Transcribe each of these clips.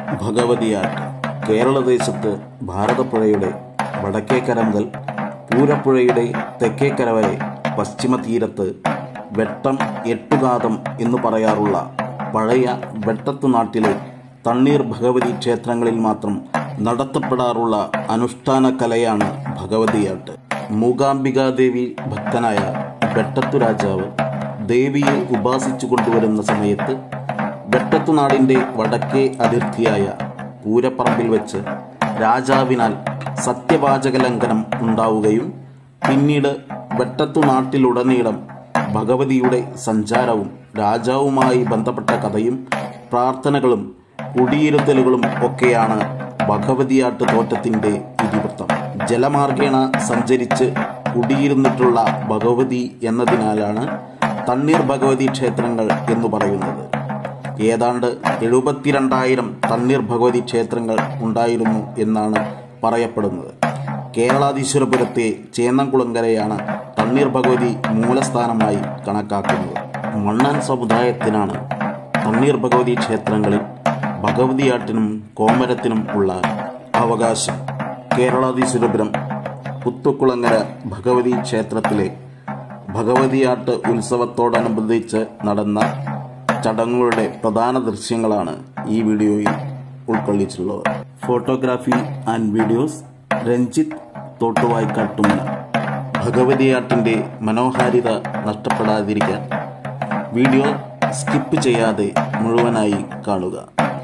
ഭഗവതിയാട്ട് കേരളദേശത്ത് ഭാരതപ്പുഴയുടെ വടക്കേക്കര മുതൽ പൂരപ്പുഴയുടെ തെക്കേക്കര വരെ പശ്ചിമ തീരത്ത് വെട്ടം എട്ടുകാതം എന്ന് പറയാറുള്ള പഴയ വെട്ടത്തു നാട്ടിലെ തണ്ണീർ ഭഗവതി ക്ഷേത്രങ്ങളിൽ മാത്രം നടത്തപ്പെടാറുള്ള അനുഷ്ഠാന കലയാണ് ഭഗവതിയാട്ട് മൂകാംബികാദേവി ഭക്തനായ വെട്ടത്തു രാജാവ് ദേവിയെ ഉപാസിച്ചു കൊണ്ടുവരുന്ന സമയത്ത് വെട്ടത്തുനാടിൻ്റെ വടക്കേ അതിർത്തിയായ പൂരപ്പറമ്പിൽ വെച്ച് രാജാവിനാൽ സത്യവാചക ലംഘനം ഉണ്ടാവുകയും പിന്നീട് വെട്ടത്തുനാട്ടിലുടനീളം ഭഗവതിയുടെ സഞ്ചാരവും രാജാവുമായി ബന്ധപ്പെട്ട കഥയും പ്രാർത്ഥനകളും കുടിയിരുത്തലുകളും ഒക്കെയാണ് ഭഗവതിയാട്ട് തോറ്റത്തിൻ്റെ ഇതിവൃത്തം ജലമാർഗേണ സഞ്ചരിച്ച് കുടിയിരുന്നിട്ടുള്ള ഭഗവതി എന്നതിനാലാണ് തണ്ണീർ ഭഗവതി ക്ഷേത്രങ്ങൾ എന്ന് പറയുന്നത് ഏതാണ്ട് എഴുപത്തിരണ്ടായിരം തണ്ണീർ ഭഗവതി ക്ഷേത്രങ്ങൾ ഉണ്ടായിരുന്നു എന്നാണ് പറയപ്പെടുന്നത് കേരളാധീശ്വരപുരത്തെ ചേന്നംകുളങ്കരയാണ് തണ്ണീർ ഭഗവതി മൂലസ്ഥാനമായി കണക്കാക്കുന്നത് മണ്ണാൻ സമുദായത്തിനാണ് തണ്ണീർ ഭഗവതി ക്ഷേത്രങ്ങളിൽ ഭഗവതിയാട്ടിനും കോമരത്തിനും ഉള്ള അവകാശം കേരളാധീശ്വരപുരം പുത്തുക്കുളങ്ങര ഭഗവതി ക്ഷേത്രത്തിലെ ഭഗവതിയാട്ട് ഉത്സവത്തോടനുബന്ധിച്ച് നടന്ന ചടങ്ങുകളുടെ പ്രധാന ദൃശ്യങ്ങളാണ് ഈ വീഡിയോയിൽ ഉൾക്കൊള്ളിച്ചിട്ടുള്ളത് photography and videos Ranjith Thottuvaikkattumala ഭഗവതിയാട്ടിൻ്റെ മനോഹാരിത നഷ്ടപ്പെടാതിരിക്കാൻ വീഡിയോ സ്കിപ്പ് ചെയ്യാതെ മുഴുവനായി കാണുക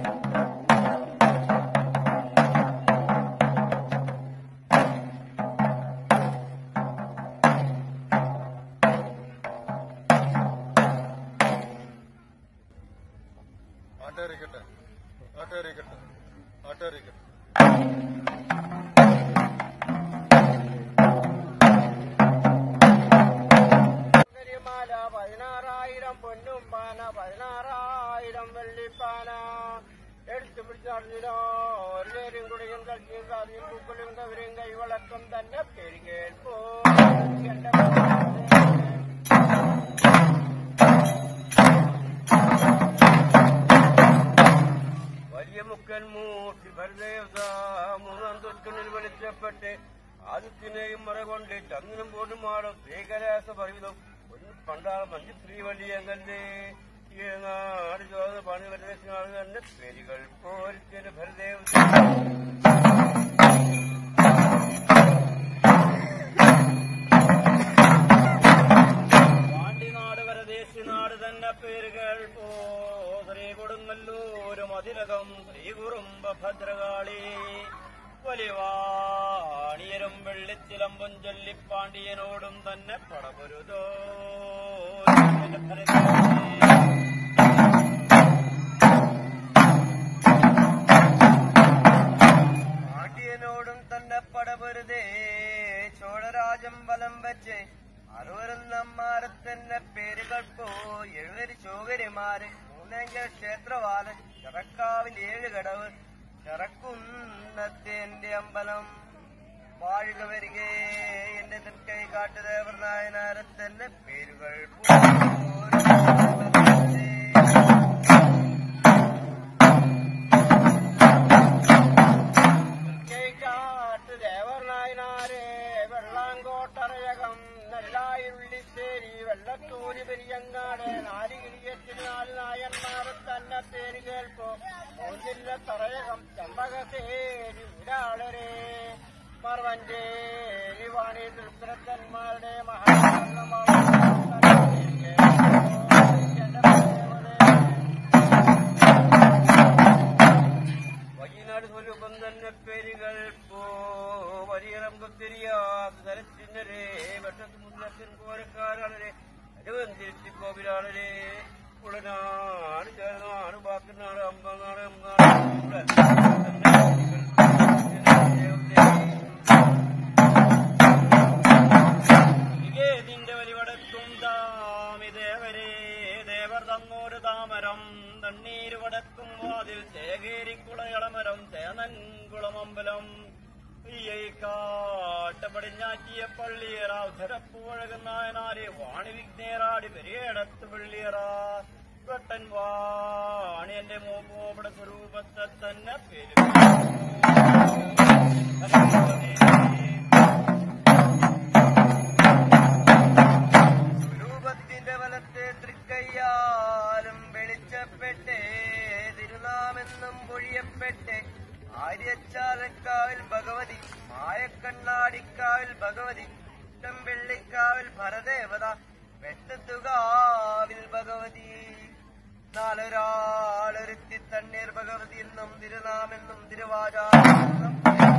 ആട്ടേറിക്കട്ടെ ആട്ടേറിക്കട്ടെ ആട്ടേറിക്കട്ടെ കരിമാല പതിനാറായിരം പൊന്നും പാന പതിനാറായിരം വെള്ളിപ്പാന എടുത്തു പിടിച്ചറിഞ്ഞിലോ എല്ലാവരും കുടിയും കളിയും കാറിയും പൂക്കളും കവരും കൈവളക്കം തന്നെ പേര് കേൾപ്പോ എന്റെ വലിയ മുക്കൻ മൂർത്തി ഭരദേവത മൂന്നാം തൊൽക്കണിൽ വെളിച്ചപ്പെട്ട് ആദിത്യനെയും മറകൊണ്ട് ചങ്ങനും പോലും മാറും ഭീകരാസ പരിവിധം ഒന്ന് പണ്ടാളം മഞ്ഞു സ്ത്രീ വലിയങ്ങല്ലേ നാട് ചോദ പണി പ്രദേശങ്ങൾ തന്നെ പേരുകൾ പോരിത്തിന് ഭരദേവത പാണ്ടിനാട് പരദേശിനാട് തന്നെ പേരുകൾ പോ ശ്രീ കൊടുങ്ങല്ലൂരും അതിലകം ശ്രീ കുറുമ്പ ഭദ്രകാളി വലിവാണിയരും വെള്ളിച്ചിലമ്പും ചൊല്ലിപ്പാണ്ടിയനോടും തന്നെ പടപൊരുതോ പാണ്ഡ്യനോടും തന്നെ പടപൊരുതേ ചോഴരാജം വലം വെച്ച് അറുവരുന്നമ്മാരത്തന്നെ പേരുകൾക്കോ എഴുവരി ചോകരിമാര് മൂന്നെങ്കിൽ ക്ഷേത്രവാലൻ ചിറക്കാവിൽ ഏഴ് കടവ് ചിറക്കുന്നത്തേന്റെ അമ്പലം വാഴുക വരികേ എന്റെ തൃക്കൈ കാട്ടുദേവർ നായനാരത്തന്നെ പേരുകൾ കാട്ട് ദേവർ നായനാരെ വെള്ളാങ്കോട്ടറയകം നെല്ലായിരുള്ളിശ്ശേരി വെള്ളത്തൂര് പെരിയങ്ങാട് നാലുകിരിയത്തിന് നാല് നായന്മാരെ തന്നെ പേര് കേൾപ്പോ ഒന്നില്ല തറയകം ചമ്പകശ്ശേരി ഒരാളരെ മറവഞ്ചേരി വാണി ദുർഗ്രത്തന്മാരുടെ വൈനാട് സ്വരൂപം തന്നെ പേരുകൾ പോ വലിയറം കൊത്തിരിയാത് തലച്ചിന്നരെ വെട്ടത്ത് മുല്ലത്തിൻ കോരക്കാരാണരെ അരുവന്തിരിച്ച് കോവിലാണരെ ഉടനാട് ചേർന്നാട് ബാക്കുന്നാട് അമ്പനാട് നിന്റെ വലിവടക്കും താമി ദേവരേ ദേവർ തന്നോര് താമരം തണ്ണീര് വടക്കും വാതിൽ ചേകേരിക്കുളയളമരം ചേനൻകുളമമ്പലം കാട്ടപടിഞ്ഞാറ്റിയ പള്ളിയറ ഉധരപ്പുഴകുന്നായനാരെ വാണി വിഘ്നേറാടി പെരിയടത്ത് പള്ളിയറ വെട്ടൻ വാണി എന്റെ മോപോപട സ്വരൂപത്തെ തന്നെ പേര് സ്വരൂപത്തിന്റെ വലത്തെ തൃക്കയ്യാലും വെളിച്ചപ്പെട്ടേ തിരുനാമെന്നും പൊഴിയപ്പെട്ടെ ആര്യച്ചാലക്കാവിൽ ഭഗവതി മായക്കണ്ണാടിക്കാവിൽ ഭഗവതി വെള്ളിക്കാവിൽ ഭരദേവത വെട്ടത്തുകാവിൽ ഭഗവതി നാലൊരാളൊരുത്തി തണ്ണീർ ഭഗവതി എന്നും തിരുനാമെന്നും തിരുവാചാരം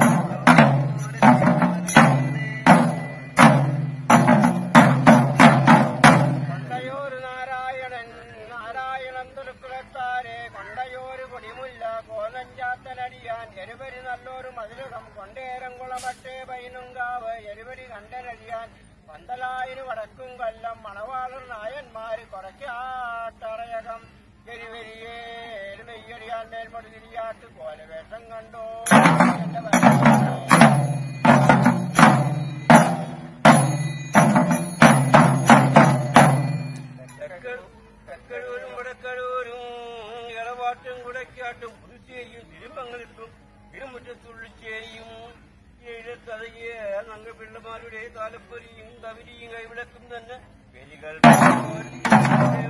കൊണ്ടയോര് നാരായണൻ നാരായണൻ തുലുക്കുളത്താരെ കൊണ്ടയോര് കൊടിമുല്ല കോലഞ്ചാത്തനടിയാൻ എരുവരി നല്ലൊരു മതിലുകം കൊണ്ടേരം കുളമട്ടേ പൈനുങ്കാവ് എരുവരി കണ്ടനടിയാൻ പന്തലായിന് വടക്കും കൊല്ലം മണവാളർ നായന്മാര് കുറയ്ക്കാട്ടറയകം എരിവരിയേര് മെയ്യടിയാൻ മേൽമൊഴി തിരിയാട്ട് കോലവേഷം കണ്ടോ എന്റെ വരവേ. തെക്കഴൂരും വടക്കഴൂരും ഇളവാട്ടും കുടക്കാട്ടും പുതുച്ചേരിയും തിരുമംഗലത്തും തിരുമുറ്റത്തുള്ളിച്ചേരിയും എഴുത്തതയെ നങ്ങൾ പിള്ളമാരുടെ താലപ്പൊരിയും കവിരിയും കൈവിളക്കും തന്നെ പെരികൾ